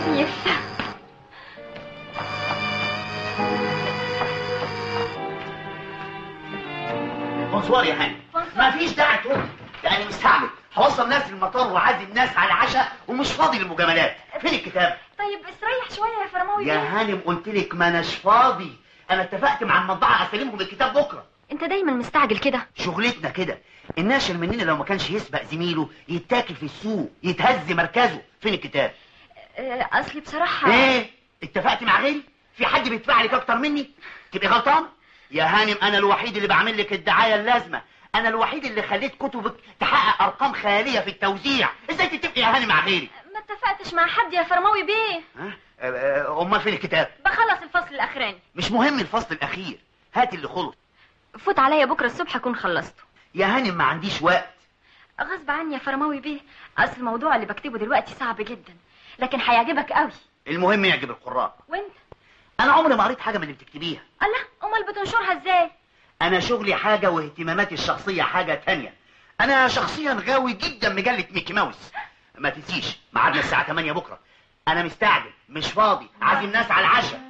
كسيف بونسوار يا هاني ما فيش داعي تقول ده انا مستعجل هوصل نفسي المطار وعازم ناس على عشاء ومش فاضي للمجاملات فين الكتاب طيب استريح شويه يا فرماوي يا بيه هانم قلت لك ما اناش فاضي انا اتفقت مع المطبعه اسلمهم الكتاب بكره انت دايما مستعجل كده شغلتنا كده الناشر مننا لو ما كانش يسبق زميله يتاكل في السوق يتهز مركزه فين الكتاب آه، اصلي بصراحه ايه اتفقت مع غيري في حد بيدفع لك اكتر مني تبقي غلطان يا هانم انا الوحيد اللي بعمل لك الدعايه اللازمه انا الوحيد اللي خليت كتبك تحقق ارقام خياليه في التوزيع ازاي تتفقي يا هانم مع غيري ما اتفقتش مع حد يا فرماوي بيه ها أه، أه، امال فين الكتاب بخلص الفصل الاخراني مش مهم الفصل الاخير هات اللي خلص فوت عليا بكره الصبح اكون خلصته يا هانم ما عنديش وقت غصب عني يا فرماوي بيه اصل الموضوع اللي بكتبه دلوقتي صعب جدا لكن هيعجبك قوي المهم يعجب القراء وانت انا عمري ما قريت حاجه من اللي بتكتبيها الله امال بتنشرها ازاي انا شغلي حاجه واهتماماتي الشخصيه حاجه تانية انا شخصيا غاوي جدا مجله ميكي ماوس ما تنسيش ميعادنا الساعه 8 بكره انا مستعجل مش فاضي عازم ناس على العشاء